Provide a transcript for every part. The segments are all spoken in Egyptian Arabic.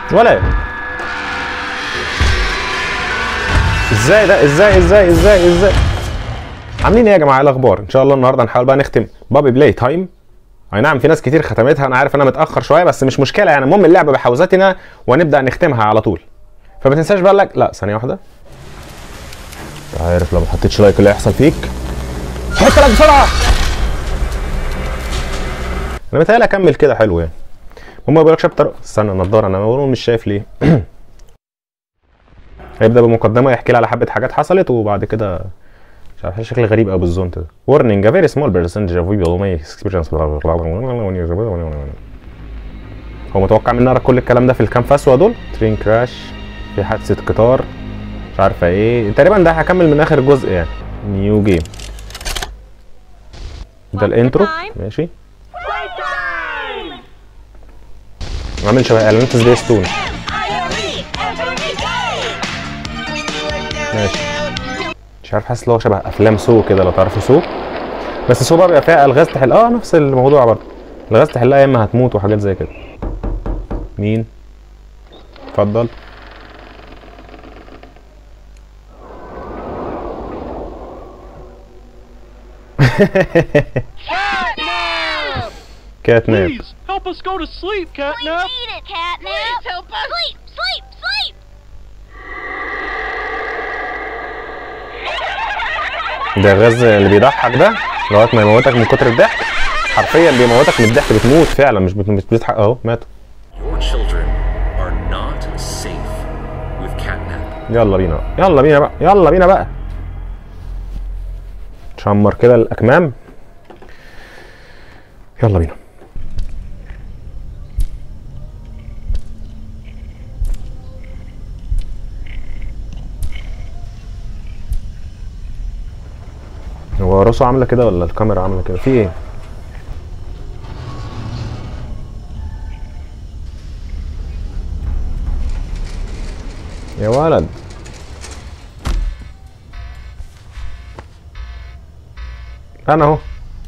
ولا إيه؟ ازاي ده ازاي ازاي ازاي ازاي عاملين ايه يا جماعه ايه الاخبار ان شاء الله النهارده هنحاول بقى نختم بابي بلاي تايم اي نعم في ناس كتير ختمتها انا عارف انا متاخر شويه بس مش مشكله يعني المهم اللعبه بحوزتنا ونبدا نختمها على طول فما تنساش بقى لك لا ثانيه واحده مش عارف لو ما حطيتش لايك اللي هيحصل فيك حط لايك بسرعه انا متهيألي اكمل كده حلو يعني هم بيقول لك شابتر استنى النضاره انا بقول مش شايف ليه هيبدا بمقدمه يحكي لي على حبه حاجات حصلت وبعد كده مش عارف شكل غريب قوي بالزونت ده warning a very small percentage of people may experience هو متوقع مني اقرا كل الكلام ده في الكام فاسوا دول ترين كراش في حادثه قطار مش عارفه ايه تقريبا ده هكمل من اخر جزء يعني نيو جيم ده الانترو ماشي عامل شبه اعلانات سبيستون ماشي مش عارف حاسس ان هو شبه افلام سو كده لو تعرفوا سو بس سو بقى بيبقى فيها الغاز تحل اه نفس الموضوع برضه الغاز تحلها يا اما هتموت وحاجات زي كده مين اتفضل Catnap! كات ناب Please, help us go to sleep, We Catnap! need it, Catnap. Please help us. Sleep, sleep, sleep. ده الغاز اللي بيضحك ده لغايه ما يموتك من كتر الضحك حرفيا بيموتك من الضحك بتموت فعلا مش بت- مش بتضحك اهو ماتوا Your children are not safe with catnap. يلا بينا بقى يلا بينا بقى يلا بينا بقى نشمر كده الاكمام يلا بينا هو راسه عامله كده ولا الكاميرا عامله كده في ايه يا ولد انا اهو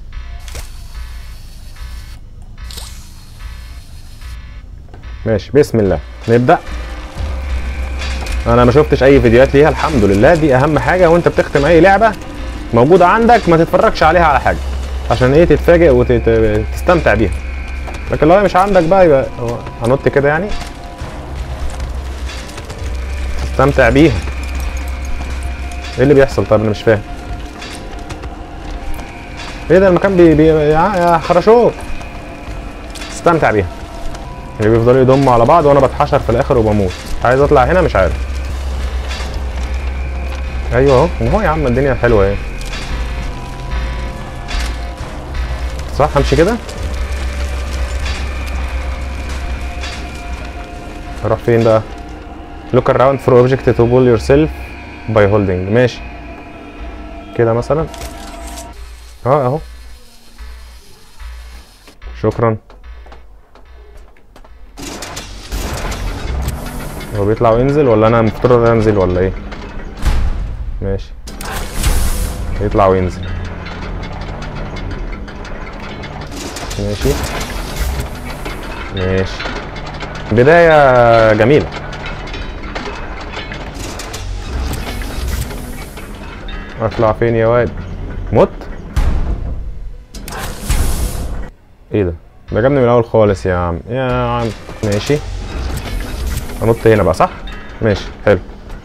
ماشي بسم الله نبدا انا ما شفتش اي فيديوهات ليها الحمد لله دي اهم حاجه وانت بتختم اي لعبه موجوده عندك ما تتفرجش عليها على حاجه عشان ايه تتفاجئ وتستمتع بيها لكن لو هي مش عندك بقى يبقى هو هنط كده يعني تستمتع بيها ايه اللي بيحصل طيب انا مش فاهم ايه ده المكان بي, بي يا يا خرشوط استمتع بيها اللي بيفضلوا يضموا على بعض وانا بتحشر في الاخر وبموت عايز اطلع هنا مش عارف ايوه اهو ما هو يا عم الدنيا حلوه اهي صح همشي كده اروح فين بقى look around for object to pull yourself by holding ماشي كده مثلا اه اهو شكرا هو بيطلع وينزل ولا انا مفترض انزل ولا ايه ماشي يطلع وينزل ماشي ماشي بداية جميلة اطلع فين يا واد مت ايه ده ده جابني من الاول خالص يا عم يا عم ماشي انط هنا بقى صح ماشي حلو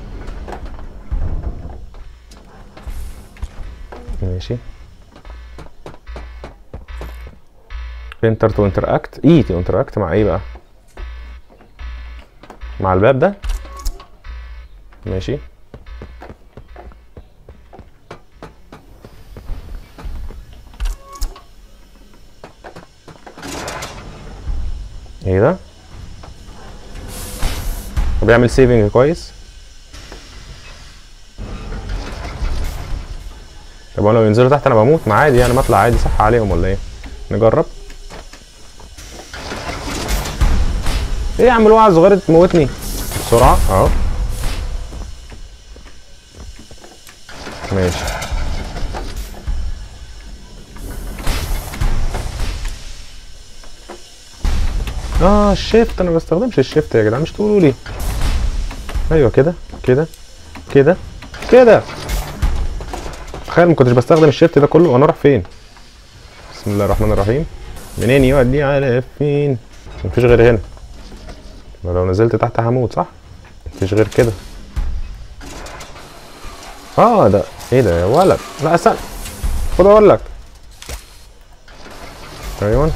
ماشي انتر تو انتراكت اي تو انتراكت مع ايه بقى مع الباب ده ماشي ايه ده بيعمل سيفنج كويس طب هو لو ينزلوا تحت انا بموت ما عادي يعني ما اطلع عادي صح عليهم ولا ايه نجرب ايه يا عم الوعي الصغير تموتني بسرعه اهو ماشي اه الشيفت انا ما بستخدمش الشيفت يا جدعان مش تقولوا لي ايوه كده كده كده كده تخيل ما كنتش بستخدم الشيفت ده كله وانا اروح فين بسم الله الرحمن الرحيم منين يودي على فين مفيش غير هنا لو نزلت تحت هموت صح مفيش غير كده اه ده ايه ده يا ولد لا استنى خد اقول لك ايوه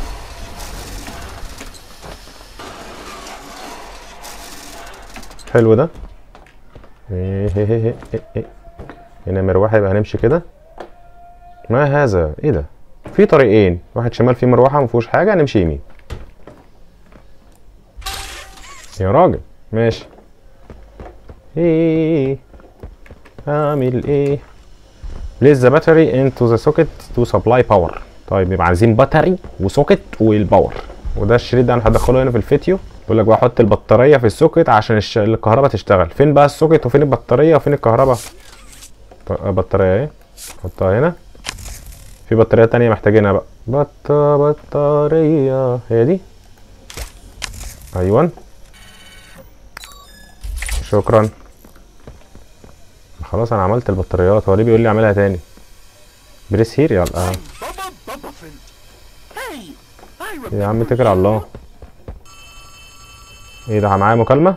حلو ده إيه إيه إيه إيه إيه. هنا مروحه يبقى هنمشي كده ما هذا ايه ده في طريقين واحد شمال فيه مروحه ما فيهوش حاجه نمشي يمين يا راجل ماشي ايه اعمل ايه place the battery into the socket to supply power طيب يبقى عايزين باتري وسوكت والباور وده الشريط ده انا هدخله هنا في الفيديو بيقول لك بقى حط البطاريه في السوكت عشان الش... الكهرباء تشتغل فين بقى السوكت وفين البطاريه وفين الكهرباء ط- بطاريه ايه حطها هنا في بطاريه تانية محتاجينها بقى بط بطاريه هي دي ايوه شكرا خلاص انا عملت البطاريات هو ليه بيقول لي اعملها تاني بريس هير يلا آه. Bubba Bubbaphant. Hey, I يا remember عم اتكل على الله ايه ده معايا مكالمة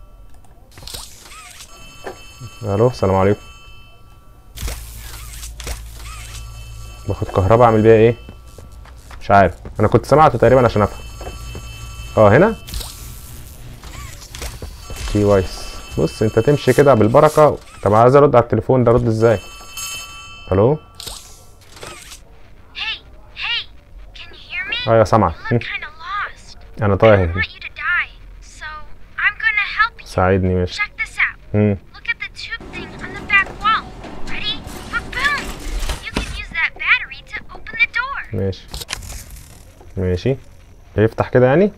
الو السلام عليكم باخد كهرباء اعمل بيها ايه مش عارف انا كنت سمعته تقريبا عشان افهم اه هنا كي وايس بص انت تمشي كده بالبركة طب عايز ارد على التليفون ده ارد ازاي الو Hey, hey, can you hear me? اه يا سامعك You look kind of lost. انا I تايه don't want you to die, so I'm gonna help you. ساعدني ماشي Check this out. مم. Look at the tube thing on the back wall. Ready? Boom! You can use that battery to open the door. ماشي ماشي يفتح كده يعني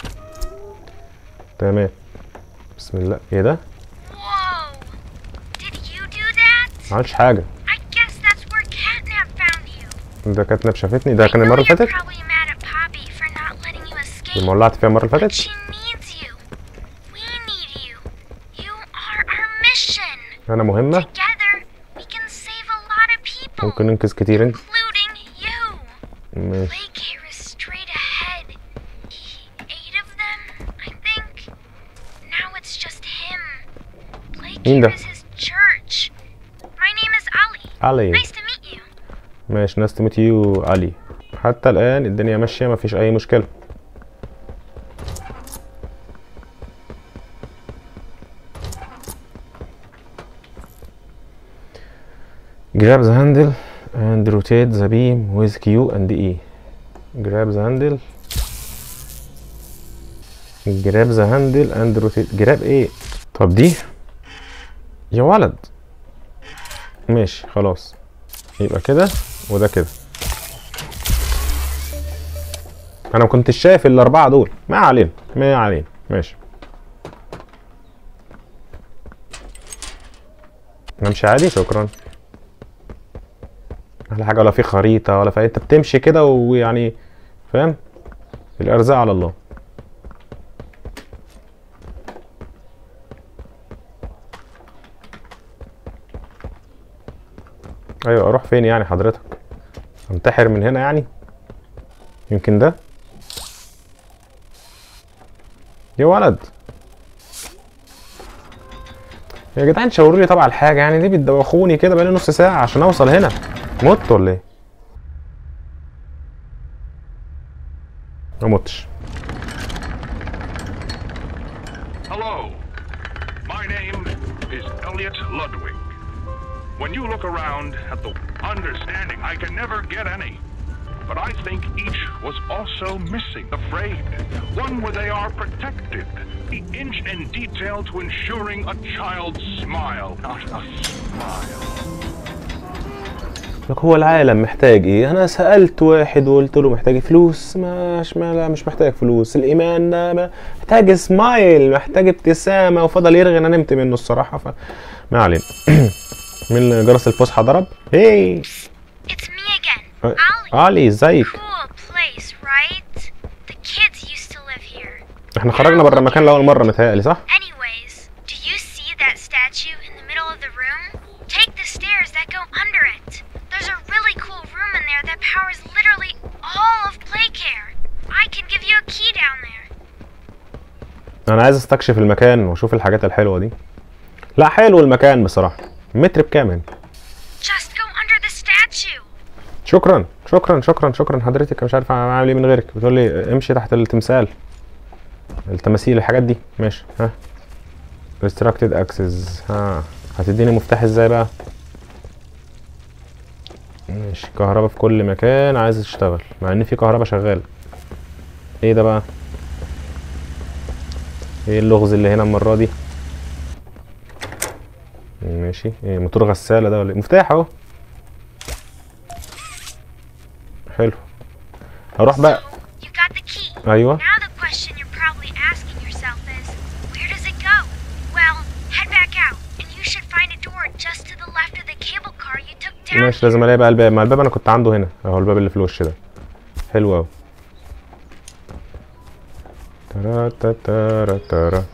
تمام بسم الله ايه ده Whoa! Did you do that? ما عملتش حاجه I guess that's where Catnap found you. ده كانت نب شافتني ده I كان know المره اللي you're فاتت probably mad at Poppy for not letting you escape. لما ولعت فيها المره اللي But فاتت she needs you. We need you. You are our mission. انا مهمه Together, we can save a lot of people, ممكن ننقذ كتير انت including you. ماشي Waycare is straight ahead. Eight of them, I think. Now it's just him. مين ده؟ Waycare is his church. My name is Ali. علي Nice to meet you. ماشي ناس تو يو علي حتى الان الدنيا ماشيه مفيش اي مشكله grab the handle and rotate the beam with Q and E grab the handle grab the handle and rotate grab ايه طب دي يا ولد ماشي خلاص يبقى كده وده كده انا ما كنتش شايف الاربعه دول ما علينا ما علينا ماشي نمشي عادي شكرا احلى حاجه ولا في خريطه ولا في انت بتمشي كده ويعني فاهم الارزاق على الله ايوه اروح فين يعني حضرتك انتحر من هنا يعني يمكن ده يا ولد يا جدعان شاوروا لي طبعا الحاجه يعني ليه بتدوخوني كده بقالي نص ساعه عشان اوصل هنا مت ولا ايه ما متش Hello. My name is Elliot Ludwig. When you look around at the understanding, I can never get any. But I think each was also missing a frayed, one where they are protected, the inch in detail to ensuring a child's smile, not a smile. لك هو العالم محتاج ايه انا سالت واحد وقلت له محتاج فلوس مش ما لا مش محتاج فلوس الايمان ده ما- محتاج سمايل محتاج ابتسامه وفضل يرغي انا نمت منه الصراحه ف ما علينا مين جرس الفسحه ضرب هي It's me again, Ali. علي ازيك Cool place, right? The kids used to live here. احنا خرجنا بره المكان لاول مره متهيألي صح Anyways, do you see that statue in the middle of the room? Take the stairs that go under it. There's a really cool room in there that powers literally all of Playcare. I can give you a key down there. انا عايز استكشف المكان واشوف الحاجات الحلوه دي لا حلو المكان بصراحه متر بكام هنا Just go under the statue. شكرا شكرا شكرا شكرا حضرتك أنا مش عارف اعمل ايه من غيرك بتقول لي امشي تحت التمثال التماثيل الحاجات دي ماشي ها restricted access ها هتديني مفتاح ازاي بقى ماشي كهرباء في كل مكان عايز تشتغل مع ان في كهرباء شغال ايه ده بقى ايه اللغز اللي هنا المره دي ماشي ايه موتور غساله ده ولا ايه مفتاح اهو حلو هروح بقى You got the key. ايوه Now the question you're probably asking yourself is, where does it go? Well, head back out, and you should find a door just to the left of the cable car you took down. ماشي لازم الاقي بقى الباب ما الباب انا كنت عنده هنا اهو الباب اللي في الوش ده حلو قوي ترا تا ترا ترا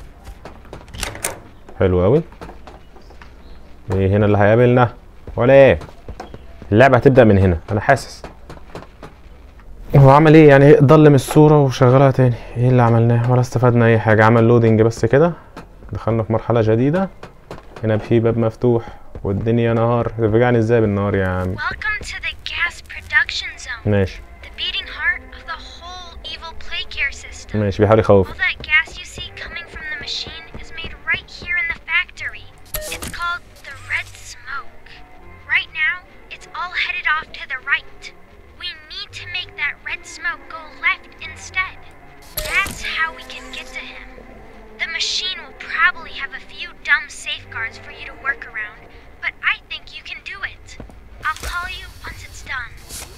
حلو قوي ايه هنا اللي هيقابلنا ولا ايه اللعبه هتبدا من هنا انا حاسس هو عمل ايه يعني ضلم الصوره وشغلها تاني ايه اللي عملناه ولا استفدنا اي حاجه عمل لودنج بس كده دخلنا في مرحله جديده هنا في باب مفتوح والدنيا نهار تفجعني ازاي بالنهار يا عم Welcome to the gas production zone, ماشي the beating heart of the whole evil play care system. ماشي بيحاول يخوف All that gas you see coming from the machine is made right here in the factory. It's called the red smoke. Right now, it's all headed off to the right. We need to make that red smoke go left instead. That's how we can get to him. The machine will probably have a few dumb safeguards for you to work around, but I think you can do it. I'll call you once it's done.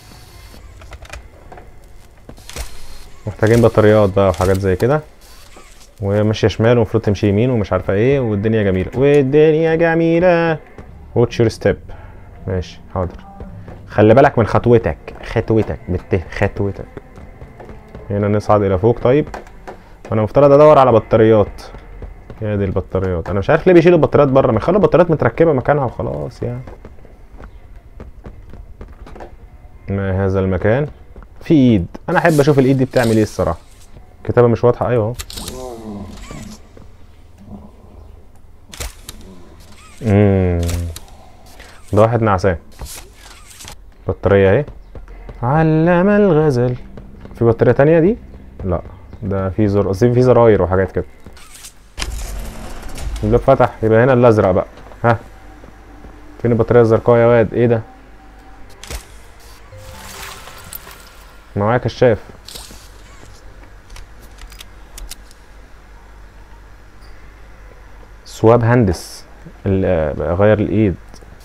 محتاجين بطاريات بقى وحاجات زي كده وماشيه شمال ومفروض تمشي يمين ومش عارفه ايه والدنيا جميله والدنيا جميله واتش يور ستيب ماشي حاضر خلي بالك من خطوتك خطوتك بالت خطوتك هنا نصعد الى فوق طيب انا مفترض ادور على بطاريات هي دي البطاريات انا مش عارف ليه بيشيلوا البطاريات بره ما يخلوا البطاريات متركبه مكانها وخلاص يعني ما هذا المكان في ايد انا احب اشوف الايد دي بتعمل ايه الصراحه كتابه مش واضحه ايوه اهو امم ده واحد نعسان بطاريه اهي علم الغزل في بطاريه تانية دي لا ده في زر قصدي في زراير وحاجات كده الباب فتح يبقى هنا الازرق بقى ها فين البطاريه الزرقاء يا واد ايه ده معايا كشاف سواب هندس ال- غير الايد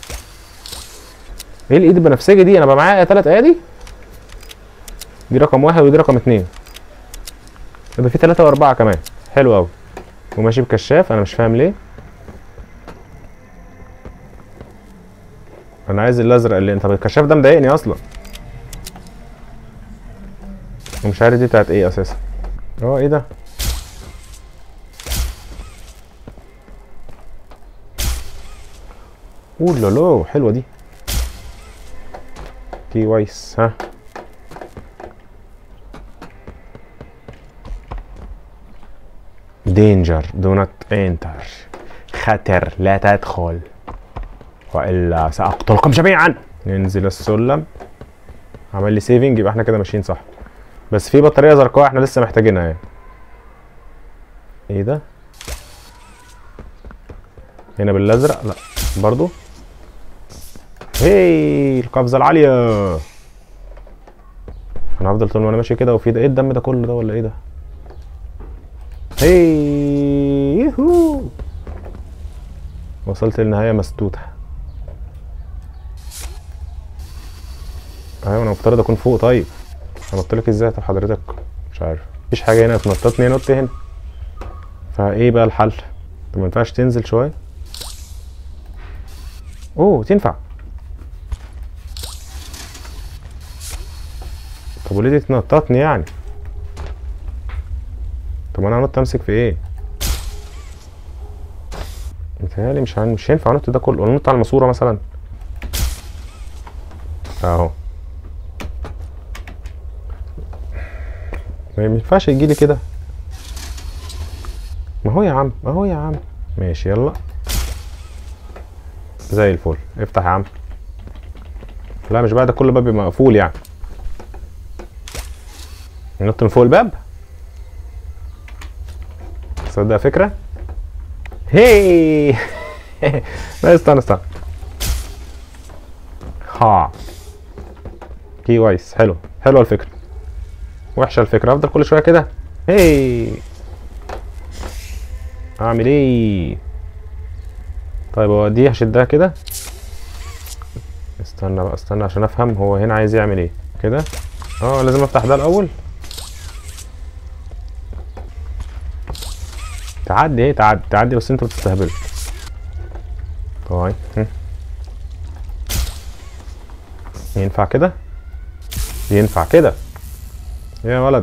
ايه الايد البنفسجي دي انا بقى معايا تلات ايادي دي رقم واحد ودي رقم اتنين يبقى في تلاتة واربعة كمان حلو اوي وماشي بكشاف انا مش فاهم ليه انا عايز الازرق اللي انت الكشاف ده مضايقني اصلا ومش عارف دي بتاعت ايه اساسا اه ايه ده اوه لا لا حلوه دي كي وايس ها دينجر دو نوت انتر خطر لا تدخل والا ساقتلكم جميعا ننزل السلم عمل لي سيفنج يبقى احنا كده ماشيين صح بس في بطاريه زرقاء احنا لسه محتاجينها يعني ايه ده هنا بالازرق لا برضو هي القفزه العاليه انا هفضل طول ما انا ماشي كده وفي ده ايه الدم ده كله ده ولا ايه ده هي يهو وصلت للنهايه مسدوده ايوه انا مفترض اكون فوق طيب انط لك ازاي طب حضرتك مش عارف مفيش حاجه هنا تنططني انط هنا فايه بقى الحل طب ما ينفعش تنزل شويه اوه تنفع طب وليه دي تنططني يعني طب انا هنط امسك في ايه متهيألي مش هن... مش هينفع انط ده كله ننط على الماسوره مثلا اهو ما ينفعش يجيلي كده ما هو يا عم ما هو يا عم ماشي يلا زي الفل افتح يا عم لا مش بقى ده كل باب يبقى مقفول يعني ننط من فوق الباب تصدق فكرة هي لا استنى استنى ها كويس حلو حلوه الفكرة وحشة الفكرة افضل كل شوية كده هي اعمل ايه طيب هو دي هشدها كده استنى بقى استنى عشان افهم هو هنا عايز يعمل ايه كده اه لازم افتح ده الاول تعدي ايه تعدي تعدي بس انتوا بتستهبلوا طيب هم. ينفع كده ينفع كده يا ولد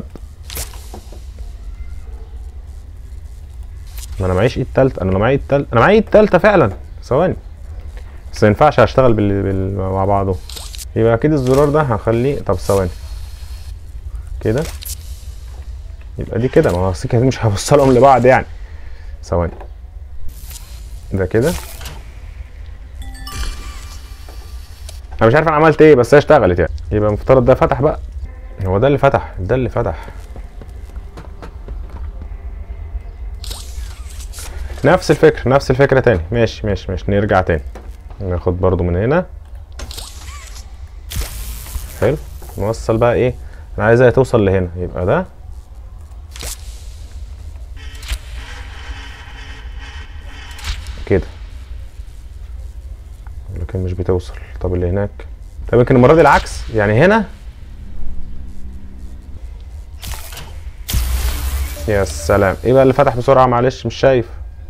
ما انا معيش ايد تالتة انا لو معايا ايد تالتة انا معايا ايد تالتة فعلا ثواني بس ما ينفعش اشتغل بال... بال... مع بعضه يبقى اكيد الزرار ده هخليه طب ثواني كده يبقى دي كده ما هو السكه دي مش هوصلهم لبعض يعني ثواني ده كده انا مش عارف انا عملت ايه بس هي اشتغلت يعني يبقى المفترض ده فتح بقى هو ده اللي فتح ده اللي فتح نفس الفكرة نفس الفكرة تاني ماشي ماشي ماشي نرجع تاني ناخد برضو من هنا حلو نوصل بقى ايه انا عايزها توصل لهنا يبقى ده كده لكن مش بتوصل طب اللي هناك طب يمكن المرة دي العكس يعني هنا يا سلام ايه بقى اللي فتح بسرعة معلش مش شايف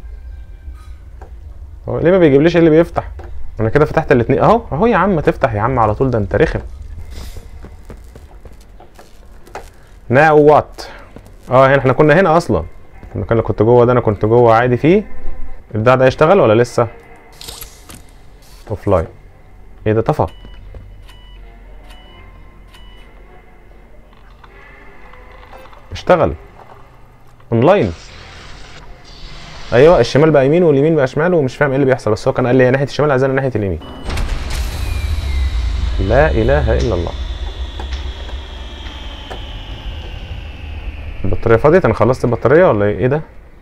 هو ليه ما بيجيبليش اللي بيفتح انا كده فتحت الاتنين اهو اهو يا عم تفتح يا عم على طول ده انت رخم ناو وات اه هنا احنا كنا هنا اصلا المكان اللي كنت جوه ده انا كنت جوه عادي فيه البتاع ده يشتغل ولا لسه اوف لاين ايه ده طفى اشتغل اونلاين ايوه الشمال بقى يمين واليمين بقى شمال ومش فاهم ايه اللي بيحصل بس هو كان قال لي ناحيه الشمال عايزانا ناحيه اليمين لا اله الا الله البطاريه فاضيه انا خلصت البطاريه ولا ايه إيه ده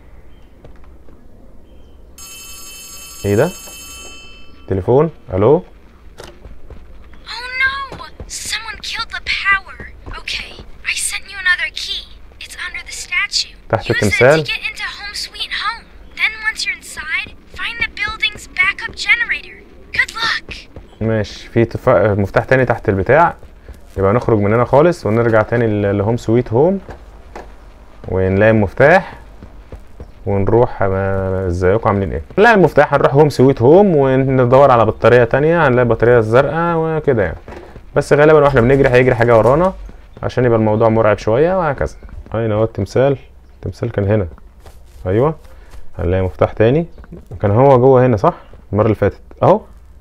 ايه ده تليفون الو Oh no! Someone killed the power. Okay, I sent you another key. It's under the statue. تحت Use it التمثال. to get into home sweet home. Then once you're inside, find the building's backup generator. Good luck. ماشي في تف... مفتاح تاني تحت البتاع يبقى نخرج من هنا خالص ونرجع تاني ل- لهوم سويت هوم ونلاقي المفتاح ونروح آه، ازيكم عاملين ايه نلاقي المفتاح هنروح هوم سويت هوم وندور على بطارية تانية هنلاقي البطارية الزرقاء وكده يعني بس غالبا واحنا بنجري هيجري حاجة ورانا عشان يبقى الموضوع مرعب شوية وهكذا اين اهو التمثال التمثال كان هنا ايوه هنلاقي مفتاح تاني كان هو جوه هنا صح المرة اللي فاتت اهو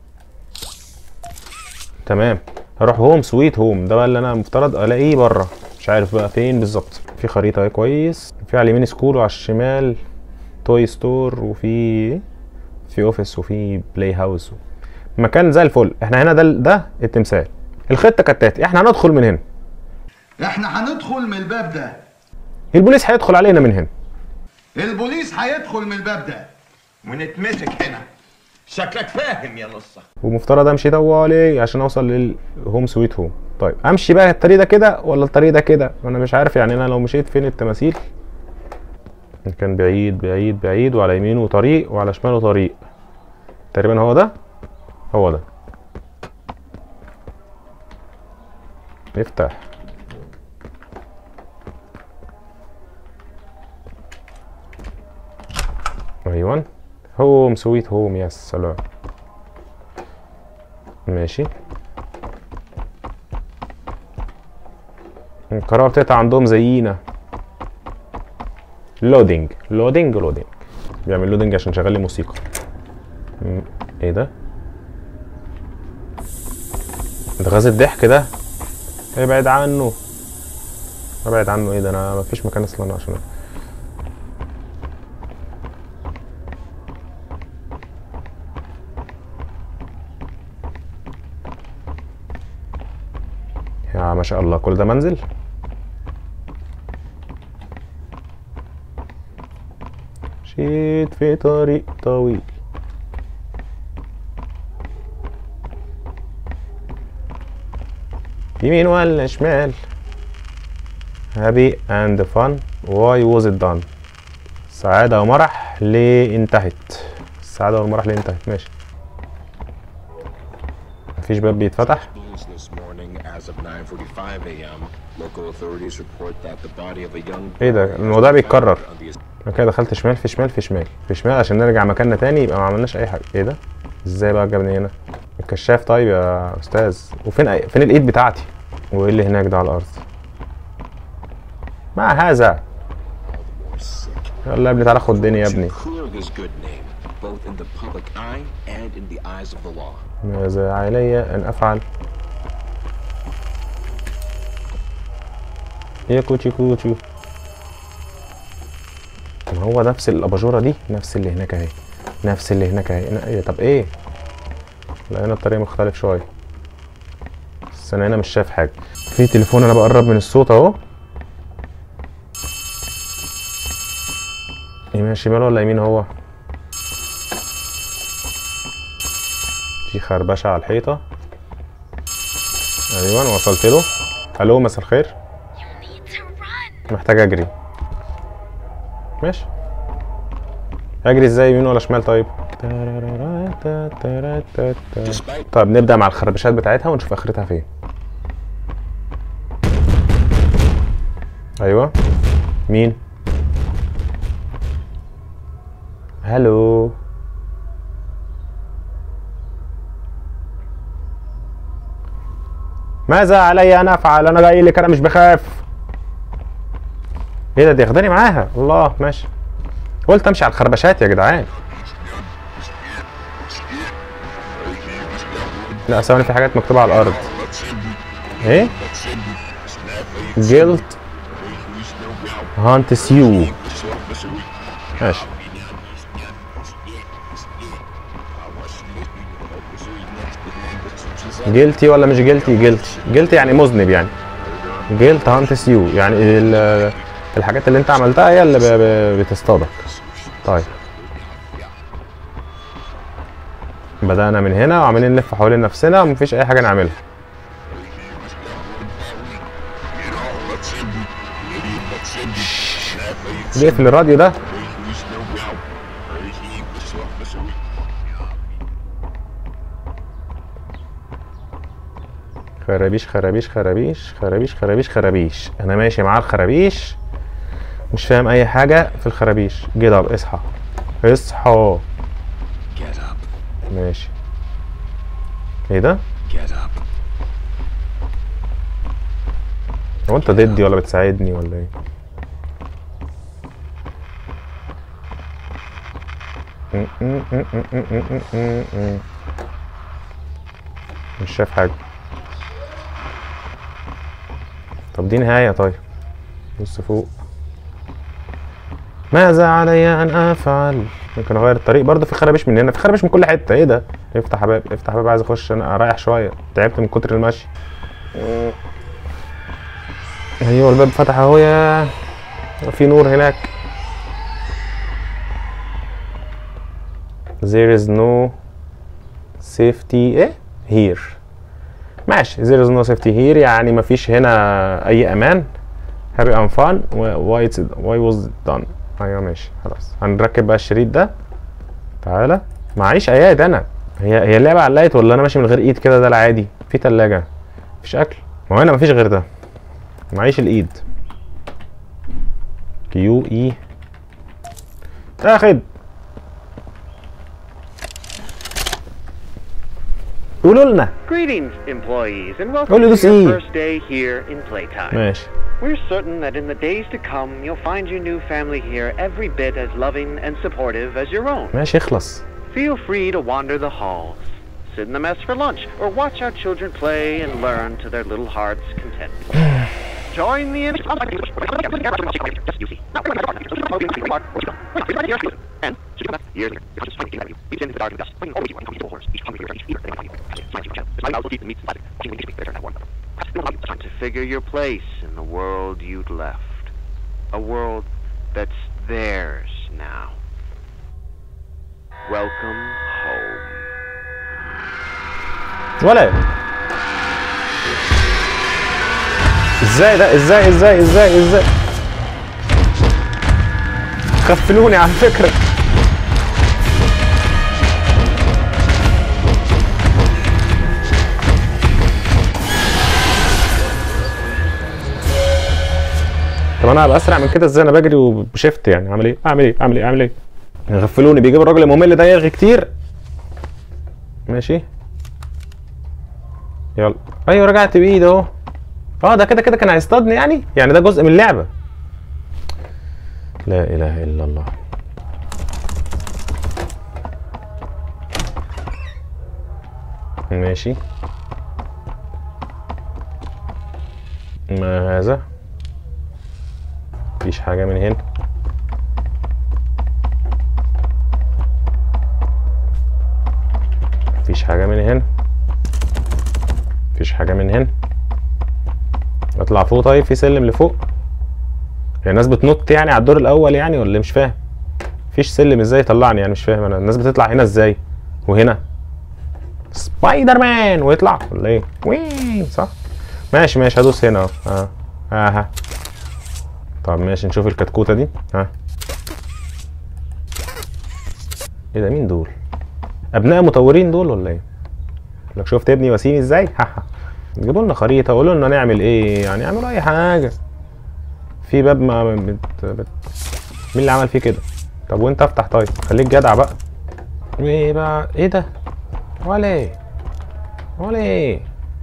تمام هروح هوم سويت هوم ده بقى اللي انا مفترض الاقيه بره مش عارف بقى فين بالظبط في خريطه اهي كويس في على اليمين سكول وعلى الشمال توي ستور وفي في اوفيس وفي بلاي هاوس مكان زي الفل احنا هنا ده ده التمثال الخطه كالتالي احنا هندخل من هنا احنا هندخل من الباب ده البوليس هيدخل علينا من هنا البوليس هيدخل من الباب ده ونتمسك هنا شكلك فاهم يا نصة ومفترض امشي طوالي عشان اوصل للهوم سويت هوم طيب امشي بقى الطريق ده كده ولا الطريق ده كده انا مش عارف يعني انا لو مشيت فين التماثيل كان بعيد بعيد بعيد وعلى يمينه طريق وعلى شماله طريق تقريبا هو ده هو ده افتح ايوه هوم سويت هوم يا سلام ماشي الكهرباء بتقطع عندهم زينا لودينج لودينج لودينج بيعمل لودينج عشان شغال لي موسيقى م، ايه ده ده غاز الضحك ده ابعد عنه ابعد عنه ايه ده انا مفيش مكان اصلا عشان يا ما شاء الله كل ده منزل مشيت في طريق طويل يمين ولا شمال happy and fun why was it done سعادة ومرح ليه انتهت السعادة والمرح ليه انتهت ماشي مفيش باب بيتفتح News this morning as of 9:45 a.m. Local authorities report that the body of a young ايه ده الموضوع بيتكرر on the انا كده دخلت شمال في شمال في شمال في شمال عشان نرجع مكاننا تاني يبقى ما عملناش اي حاجه ايه ده ازاي بقى جابني هنا الكشاف طيب يا استاذ وفين أي... فين الايد بتاعتي وايه اللي هناك ده على الارض ما هذا يلا يا ابني تعالى خدني يا ابني to clear this good name, both in the public eye and in the eyes of the law. ماذا علي ان افعل يا كوتشي كوتشي طب هو نفس الاباجوره دي نفس اللي هناك اهي نفس اللي هناك اهي أنا- إيه طب ايه لا هنا الطريق مختلف شويه بس انا هنا مش شايف حاجه في تليفون انا بقرب من الصوت اهو يمين شمال ولا يمين هو في خربشه على الحيطه ايوه وصلت له الو مساء الخير You need to run. محتاج اجري ماشي اجري ازاي يمين ولا شمال طيب طيب نبدا مع الخربشات بتاعتها ونشوف اخرتها فين ايوه مين هلو ماذا علي ان افعل انا جاي لك انا مش بخاف ايه ده دي ياخداني معاها الله ماشي قلت امشي على الخربشات يا جدعان لا ثواني في حاجات مكتوبة على الأرض ايه جيلت هانتس يو ماشي جيلتي ولا مش جيلتي جيلتي جيلتي يعني مذنب يعني جيلت هانتس يو يعني ال- الحاجات اللي انت عملتها هي اللي ب- ب- بتصطادك طيب بدأنا من هنا وعمالين نلف حوالين نفسنا ومفيش أي حاجة نعملها بيقفل الراديو ده خرابيش خرابيش خرابيش خرابيش خرابيش خرابيش انا ماشي مع الخرابيش مش فاهم اي حاجه في الخرابيش جدب اصحى اصحى Get up. ماشي ايه ده Get up. هو انت ضدي ولا بتساعدني ولا ايه مش شايف حاجة طب دي نهاية طيب بص فوق ماذا علي ان افعل ممكن اغير الطريق برضه في خرابيش من هنا في خرابيش من كل حته ايه ده افتح يا باب افتح يا باب عايز اخش انا اريح شويه تعبت من كتر المشي ايوه الباب فتح اهو يا في نور هناك there is no safety ايه here ماشي there is no safety here يعني مفيش هنا اي امان happy and fun why it's why was it done ايوه ماشي خلاص هنركب بقى الشريط ده تعالى معيش اياد انا هي هي اللعبه علقت ولا انا ماشي من غير ايد كده ده العادي في تلاجة مفيش اكل ما هو هنا مفيش غير ده معيش الايد كيو اي تاخد قولوا لنا Greetings, employees, and welcome Hola, to Lucy. your first day here in Playtime. ماشي We're certain that in the days to come, you'll find your new family here every bit as loving and supportive as your own. ماشي اخلص Feel free to wander the halls, sit in the mess for lunch, or watch our children play and learn to their little hearts' content. Join the in- to figure your place in the world you'd left. A world that's theirs now. Welcome home. ولا ازاي ده ازاي ازاي ازاي ازاي غفلوني على فكرة طب انا هبقى اسرع من كده ازاي انا بجري وبشفت يعني اعمل ايه اعمل ايه اعمل ايه اعمل ايه غفلوني بيجيب الراجل الممل ده يرغي كتير ماشي يلا ايوه رجعت بايد اهو اه ده كده كده كان هيصطادني يعني يعني ده جزء من اللعبه لا اله الا الله ماشي ما هذا مفيش حاجه من هنا مفيش حاجه من هنا مفيش حاجة من هنا اطلع فوق طيب في سلم لفوق هي الناس بتنط يعني على الدور الاول يعني ولا إيه؟ مش فاهم مفيش سلم ازاي يطلعني يعني مش فاهم انا الناس بتطلع هنا ازاي وهنا سبايدر مان ويطلع ولا ايه وي صح ماشي ماشي هدوس هنا اهو اه اه طب ماشي نشوف الكتكوتة دي ها ايه ده مين دول ابناء مطورين دول ولا ايه لك شفت ابني وسيم ازاي هاها جيبوا لنا خريطه قولوا لنا نعمل ايه يعني اعملوا اي حاجه في باب ما بت... بت... مين اللي عمل فيه كده طب وانت افتح طيب خليك جدع بقى ايه بقى ايه ده ولا ايه ولا ايه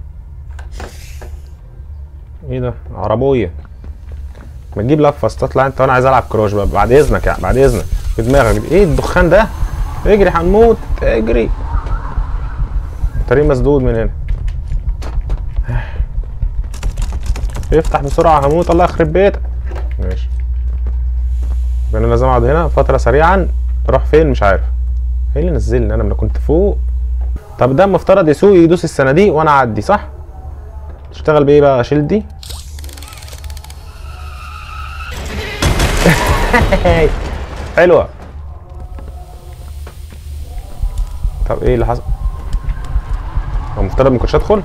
ايه ده عربويه ما تجيب لفه استطلع انت وانا عايز العب كروش بقى بعد اذنك يعني بعد اذنك في دماغك دي. ايه الدخان ده اجري هنموت اجري الطريق مسدود من هنا افتح بسرعة هموت الله يخرب بيتك ماشي يبقى انا لازم اقعد هنا فترة سريعا اروح فين مش عارف ايه اللي نزلني انا من كنت فوق طب ده المفترض يسوق يدوس الصناديق وانا اعدي صح؟ تشتغل بايه بقى اشيل دي؟ حلوة طب ايه اللي حصل؟ هو المفترض ما كنتش ادخل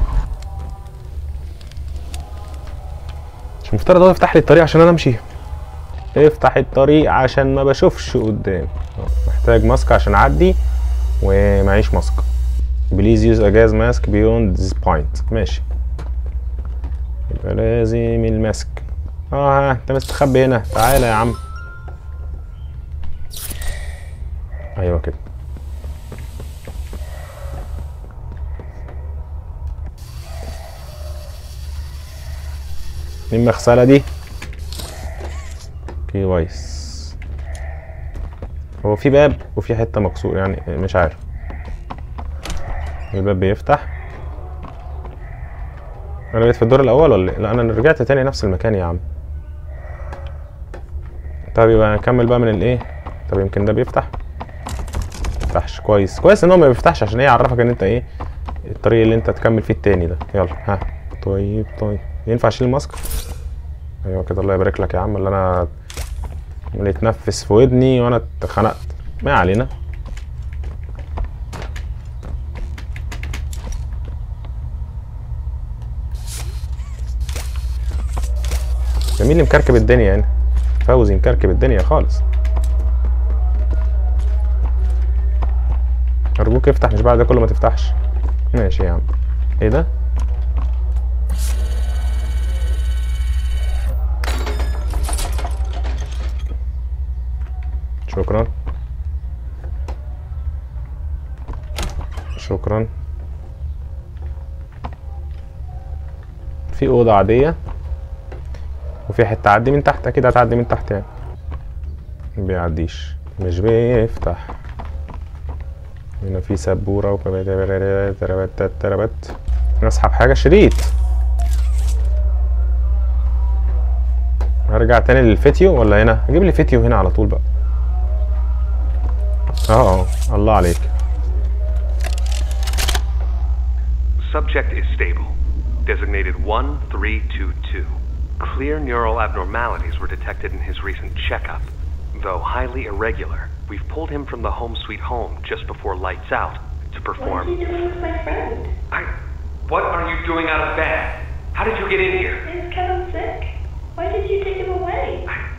مش المفترض هو يفتح لي الطريق عشان انا امشي افتح الطريق عشان ما بشوفش قدام محتاج ماسك عشان اعدي ومعيش ماسك بليز يوز اجاز ماسك بيوند ذيس بوينت ماشي يبقى لازم الماسك اه ها، انت مستخبي هنا تعالى يا عم ايوه كده ايه المغسله دي كويس هو في باب وفي حته مكسور يعني مش عارف الباب بيفتح انا بقيت في الدور الاول ولا إيه؟ لا انا رجعت تاني نفس المكان يا عم طب يبقى نكمل بقى من الايه طب يمكن ده بيفتح يفتحش كويس كويس ان هو ما بيفتحش عشان ايه يعرفك ان انت ايه الطريق اللي انت تكمل فيه التاني ده يلا ها طيب طيب ينفع اشيل الماسك ايوه كده الله يبارك لك يا عم اللي انا اللي يتنفس في ودني وانا اتخنقت ما علينا ده مين اللي مكركب الدنيا هنا فوزي مكركب الدنيا خالص ارجوك افتح مش بعد ده كله ما تفتحش ماشي يا عم ايه ده شكرا شكرا في اوضه عاديه وفي حته عدي من تحت اكيد هتعدي من تحت يعني بيعديش مش بيفتح هنا في سبوره وكمان تربت تربت نسحب حاجه شريط هرجع تاني للفيديو ولا هنا اجيب لي فيديو هنا على طول بقى اه اه الله عليك Subject is stable. Designated 1322. Clear neural abnormalities were detected in his recent checkup. Though highly irregular, we've pulled him from the home sweet home just before lights out to perform. What are you doing with my friend? I. What are you doing out of bed? How did you get in here? Is Kevin sick? Why did you take him away?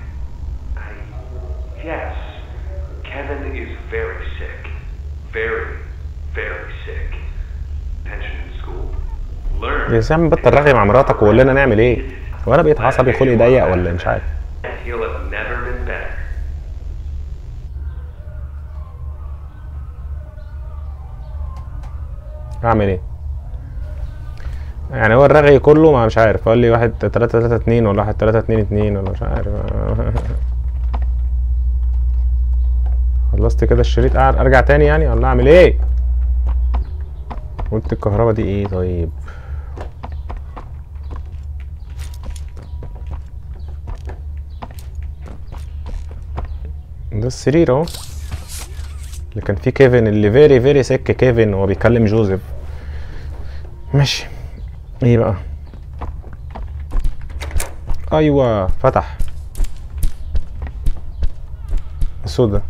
Yes. Kevin is very sick. Very, very sick. Pension in school. Learn. يا سام بطل رغي مع مراتك وقول لنا نعمل ايه وانا بقيت عصبي خلقي ضيق ولا مش عارف He'll have never been better. اعمل ايه يعني هو الرغي كله ما مش عارف قال لي واحد تلاتة تلاتة اتنين ولا واحد تلاتة اتنين اتنين ولا مش عارف خلصت كده الشريط قاعد ارجع تاني يعني ولا اعمل ايه قلت الكهرباء دي ايه طيب ده السرير اهو اللي كان فيه كيفن اللي فيري فيري سك كيفن وهو بيكلم جوزيف ماشي ايه بقى ايوه فتح السودا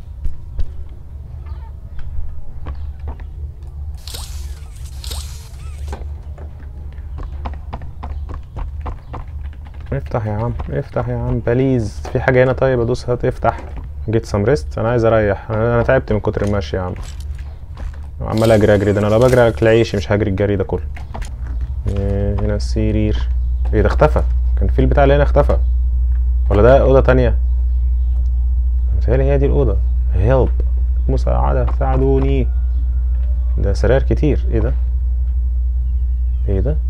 افتح يا عم افتح يا عم بليز في حاجه هنا طيب ادوسها تفتح جيت سام ريست انا عايز اريح انا أنا تعبت من كتر المشي يا عم عمال اجري اجري ده انا لو بجري اكل عيشي مش هجري الجري ده كله إيه، هنا السرير ايه ده اختفى كان في البتاع اللي هنا اختفى ولا ده اوضه تانية متهيألي هي دي الاوضه هيلب مساعده ساعدوني ده سراير كتير ايه ده ايه ده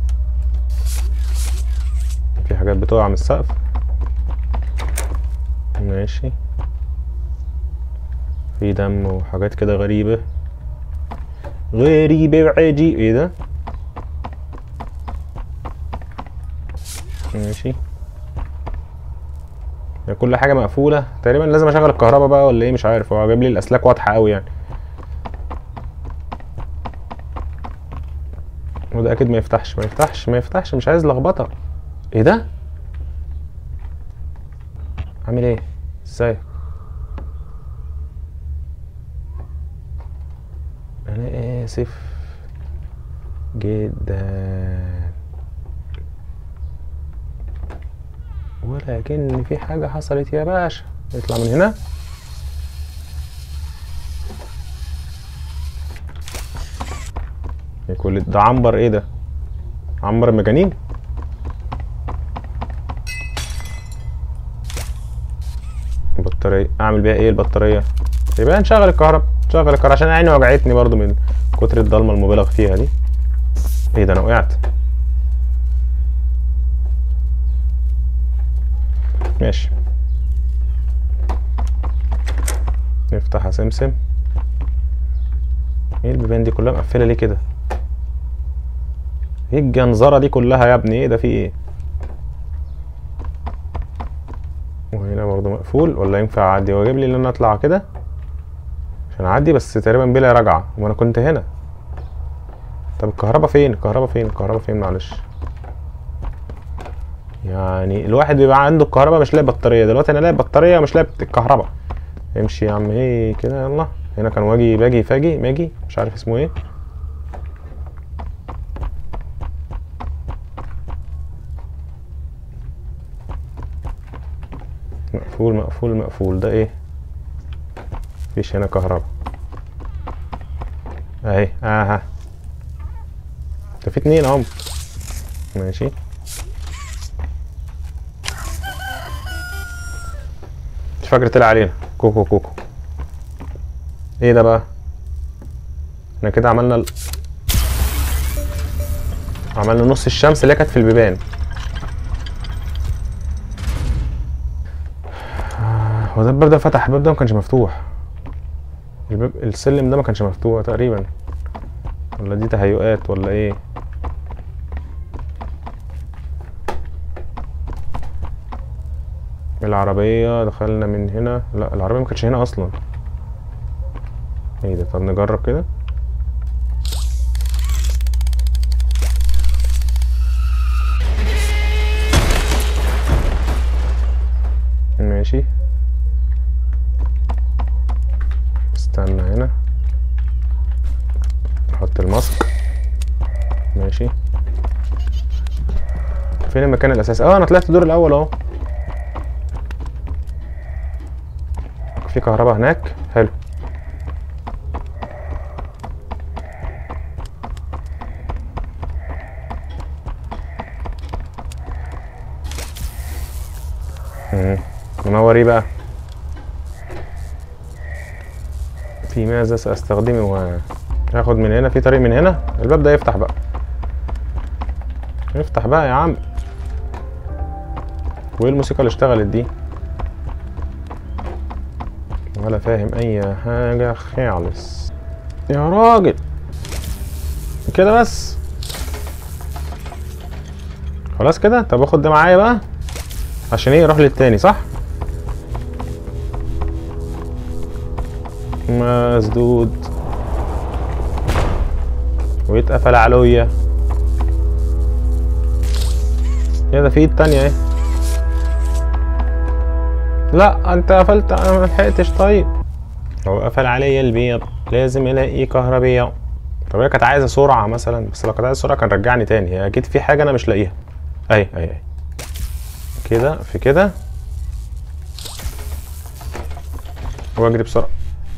في حاجات بتقع من السقف ماشي في دم وحاجات كده غريبة غريبة وعجيب ايه ده ماشي هي كل حاجة مقفولة تقريبا لازم اشغل الكهرباء بقى ولا ايه مش عارف هو جايب لي الاسلاك واضحة قوي يعني وده اكيد ما يفتحش ما يفتحش ما يفتحش مش عايز لخبطة ايه ده عامل ايه ازاي انا اسف جدا ولكن في حاجة حصلت يا باشا اطلع من هنا إيه كل ده عنبر ايه ده عنبر المجانين البطارية اعمل بيها ايه البطارية يبقى نشغل الكهرباء نشغل الكهرباء عشان عيني وجعتني برضو من كتر الضلمة المبالغ فيها دي ايه ده انا وقعت ماشي نفتح يا سمسم ايه البيبان دي كلها مقفلة ليه كده ايه الجنزرة دي كلها يا ابني ايه ده في ايه وهنا برضه مقفول ولا ينفع اعدي هو جايب لي ان انا اطلع كده عشان اعدي بس تقريبا بلا رجعة وانا كنت هنا طب الكهرباء فين الكهرباء فين الكهرباء فين معلش يعني الواحد بيبقى عنده الكهرباء مش لاقي بطارية دلوقتي انا لاقي بطارية مش لاقي الكهرباء امشي يا عم ايه كده يلا هنا كان واجي باجي فاجي ماجي مش عارف اسمه ايه مقفول مقفول مقفول ده ايه مفيش هنا كهرباء اهي اها ده في اتنين اهم ماشي مش فاكر طلع علينا كوكو كوكو ايه ده بقى احنا كده عملنا ال... عملنا نص الشمس اللي هي كانت في البيبان هو ده الباب ده فتح الباب ده ما كانش مفتوح الباب السلم ده ما كانش مفتوح تقريبا ولا دي تهيؤات ولا ايه العربية دخلنا من هنا لا العربية ما كانتش هنا اصلا ايه ده طب نجرب كده ماشي استنى هنا نحط الماسك ماشي فين المكان الاساسي اه انا طلعت الدور الاول اهو في كهرباء هناك حلو مم. منور ايه بقى في ماذا ساستخدمه هاخد من هنا في طريق من هنا الباب ده يفتح بقى يفتح بقى يا عم وايه الموسيقى اللي اشتغلت دي ولا فاهم اي حاجة خالص يا راجل كده بس خلاص كده طب اخد ده معايا بقى عشان ايه يروح للتاني صح مسدود ويتقفل علوية ايه ده في ايد تانية ايه لا انت قفلت انا ملحقتش طيب هو قفل عليا البيض لازم الاقي كهربية طب هي كانت عايزة سرعة مثلا بس لو كانت عايزة سرعة كان رجعني تاني هي اكيد في حاجة انا مش لاقيها اهي اهي اهي كده في كده واجري بسرعة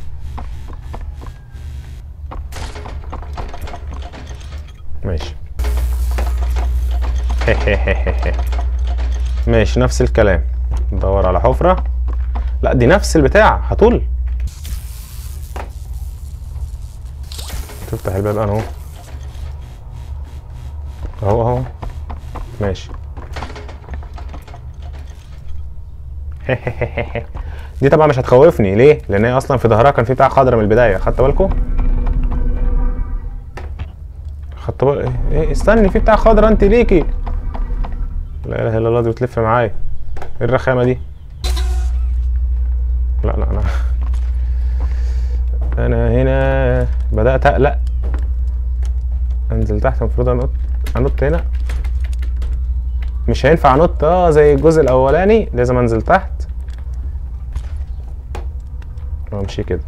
ماشي ماشي نفس الكلام ندور على حفرة لا دي نفس البتاع هطول تفتح الباب انا اهو اهو اهو ماشي دي طبعا مش هتخوفني ليه لان هي اصلا في ظهرها كان في بتاع خضرا من البدايه خدت بالكم خدت بالك ايه استني في بتاع خضرا انت ليكي لا اله الا الله دي بتلف معايا ايه الرخامه دي لا لا انا انا هنا بدات اقلق انزل تحت المفروض انط انط هنا مش هينفع انط اه زي الجزء الاولاني لازم انزل تحت وامشي كده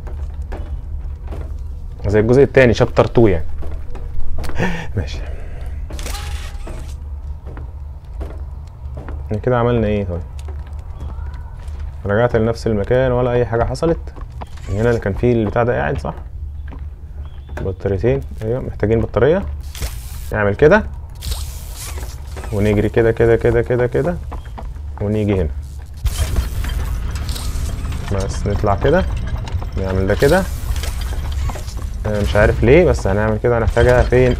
زي الجزء التاني شابتر 2 يعني ماشي احنا كده عملنا ايه طيب رجعت لنفس المكان ولا اي حاجه حصلت هنا اللي كان فيه البتاع ده قاعد صح بطاريتين ايوه محتاجين بطاريه نعمل كده ونجري كده كده كده كده كده ونيجي هنا بس نطلع كده نعمل ده كده أنا مش عارف ليه بس هنعمل كده هنحتاجها فين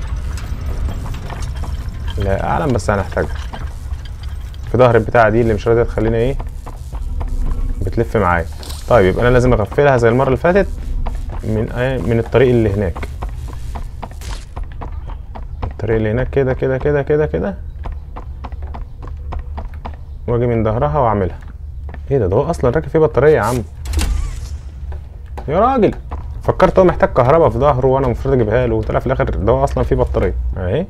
لا اعلم بس هنحتاجها في ظهر البتاعه دي اللي مش راضيه تخلينا ايه بتلف معايا طيب يبقى انا لازم اغفلها زي المره اللي فاتت من آه من الطريق اللي هناك الطريق اللي هناك كده كده كده كده كده واجي من ظهرها واعملها ايه ده ده هو اصلا راكب فيه بطاريه يا عم يا راجل فكرت هو محتاج كهرباء في ظهره وانا المفروض اجيبها له وطلع في الاخر ده هو اصلا فيه بطاريه اهي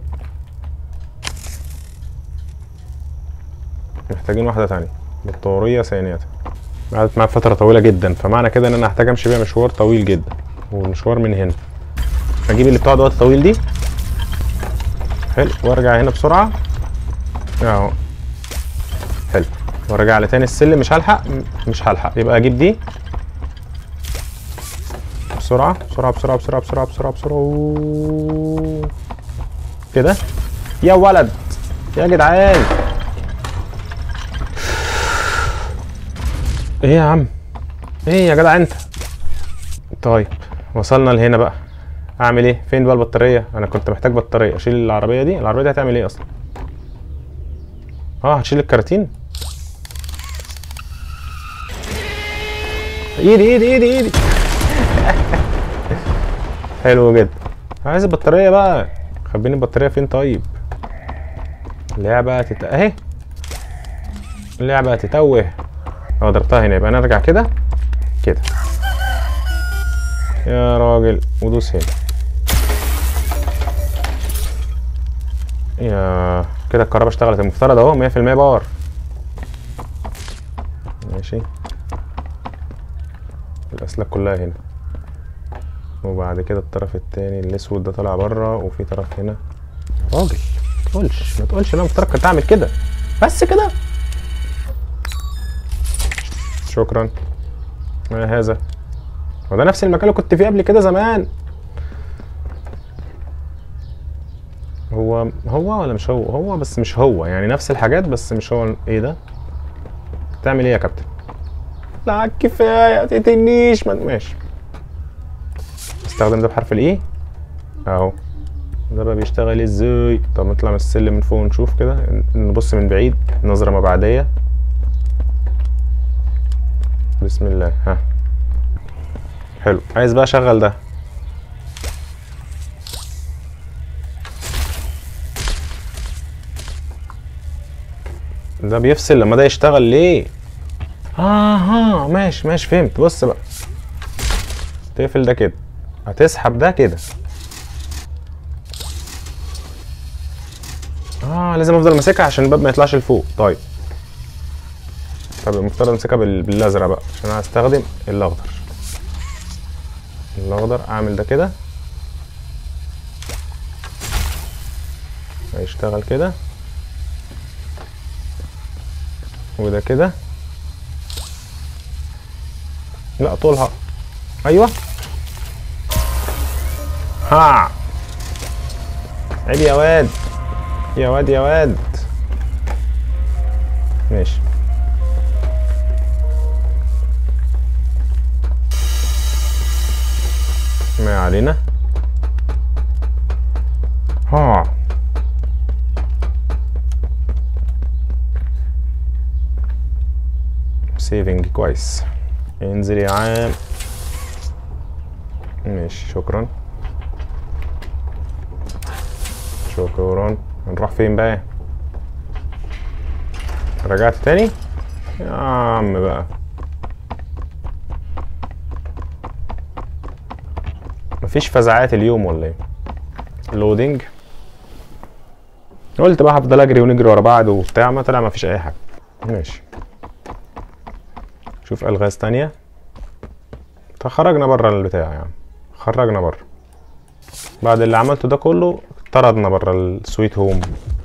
محتاجين واحده تانية بطاريه ثانيه قعدت معايا فتره طويله جدا فمعنى كده ان انا هحتاج امشي بيها مشوار طويل جدا والمشوار من هنا اجيب اللي بتقعد وقت طويل دي حلو وارجع هنا بسرعه اهو حلو وارجع لتاني السلم مش هلحق مش هلحق يبقى اجيب دي بسرعة بسرعة بسرعة بسرعة بسرعة بسرعة بسرعة كده يا ولد يا جدعان ايه يا عم ايه يا جدع انت طيب وصلنا لهنا بقى اعمل ايه فين بقى البطاريه انا كنت محتاج بطاريه اشيل العربيه دي العربيه دي هتعمل ايه اصلا اه هتشيل الكراتين ايدي ايدي ايدي ايدي حلو جدا عايز البطاريه بقى خبيني البطاريه فين طيب اللعبه تت... اهي اللعبه تتوه اه ضربتها هنا يبقى انا ارجع كده كده يا راجل ودوس هنا يا كده الكهرباء اشتغلت المفترض اهو 100% باور ماشي الاسلاك كلها هنا وبعد كده الطرف التاني الاسود ده طالع بره وفي طرف هنا راجل ما تقولش ما تقولش انا مفترض كنت اعمل كده بس كده شكرا ما هذا وده نفس المكان اللي كنت فيه قبل كده زمان هو هو ولا مش هو هو بس مش هو يعني نفس الحاجات بس مش هو ايه ده تعمل ايه يا كابتن لا كفايه تقتلنيش ما- ماشي استخدم ده بحرف الاي اهو ده بقى بيشتغل ازاي طب نطلع من السلم من فوق ونشوف كده نبص من بعيد نظرة مبعدية بسم الله ها حلو عايز بقى اشغل ده ده بيفصل لما ده يشتغل ليه اها ماشي ماشي فهمت بص بقى تقفل ده كده هتسحب ده كده اه لازم افضل ماسكها عشان الباب ما يطلعش لفوق طيب طب المفترض امسكها بال- بالازرق بقى عشان انا هستخدم الاخضر الاخضر اعمل ده كده هيشتغل كده وده كده لا طولها ايوه ها عيب يا واد يا واد يا واد ماشي ما علينا ها سيفنج كويس انزل يا عام ماشي شكرا شكرا هنروح فين بقى رجعت تاني يا عم بقى مفيش فزعات اليوم ولا ايه لودينج قلت بقى هفضل اجري ونجري ورا بعض وبتاع ما طلع مفيش اي حاجه ماشي شوف الغاز تانية خرجنا بره البتاع يعني خرجنا بره بعد اللي عملته ده كله طردنا بره السويت هوم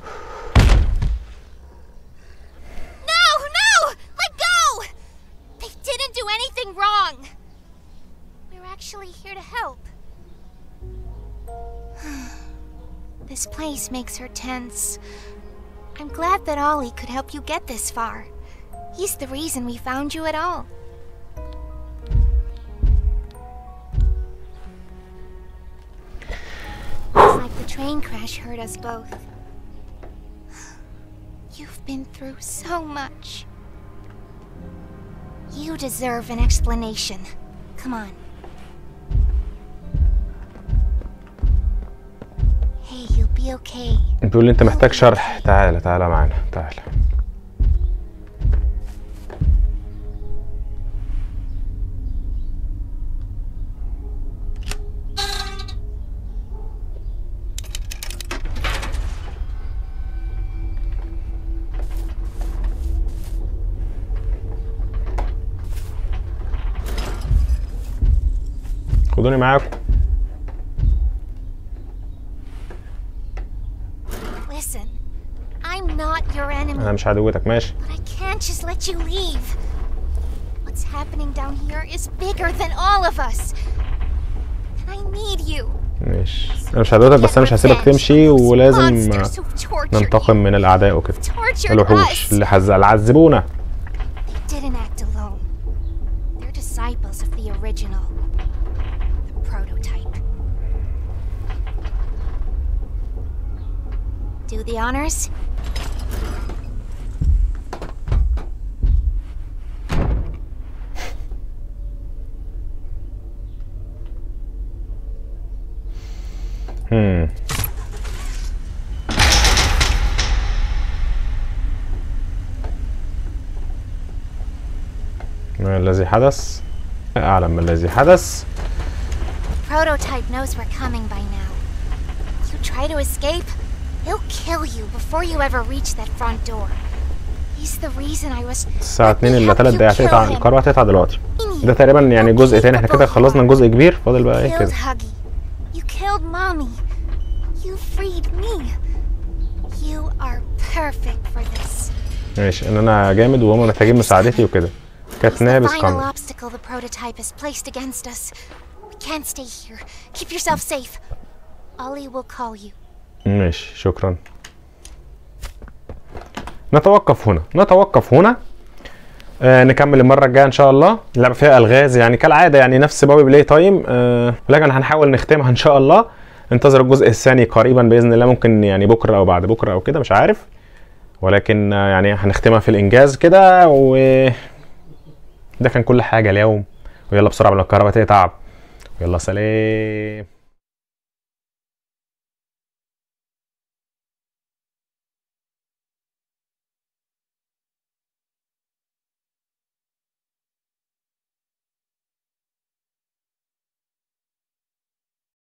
No, no! Let go! They didn't do anything wrong. We're actually here to help. this place makes her tense. I'm glad that Ollie could help you get this far. He's the reason we found you at all. It's like the train crash hurt us both. You've been through so much. You deserve an explanation. Come on. Hey, you'll be okay. بيقول لي انت محتاج شرح تعالى تعالى معانا تعالى خدوني معاكم Listen, I'm not your enemy. انا مش عدوتك ماشي But I can't just let you leave. What's happening down here is bigger than all of us. And I need you. ماشي انا مش عدوتك بس انا مش هسيبك تمشي ولازم Monsters who tortured ننتقم من الاعداء وكده Tortured الوحوش us. اللي حز... اللي عذبونا They didn't act alone. They're disciples of the original. The prototype. Do the honors? هم ما الذي حدث أعلم ما الذي حدث Prototype knows we're coming by now. You try to escape, he'll kill you before you ever reach that front door. He's the reason I was. الساعة 2 إلا 3 دقايق هتقطع القناة هتقطع دلوقتي ده تقريبا يعني جزء تاني احنا كده خلصنا جزء كبير فاضل بقى ايه killed كده Huggy. You killed Mommy. You freed me. You are perfect for this. ماشي ان انا جامد وهم محتاجين مساعدتي وكده كانت نابس Final قمر obstacle the prototype has placed against us. We can't stay here. Keep yourself safe. Ollie will call you. ماشي شكرا نتوقف هنا نتوقف هنا آه نكمل المرة الجاية إن شاء الله اللعبة فيها ألغاز يعني كالعادة يعني نفس بابي بلاي تايم آه لكن هنحاول نختمها إن شاء الله انتظر الجزء الثاني قريبا بإذن الله ممكن يعني بكرة أو بعد بكرة أو كده مش عارف ولكن آه يعني هنختمها في الإنجاز كده و ده كان كل حاجة اليوم ويلا بسرعة قبل ما الكهرباء تقطع يلا سلام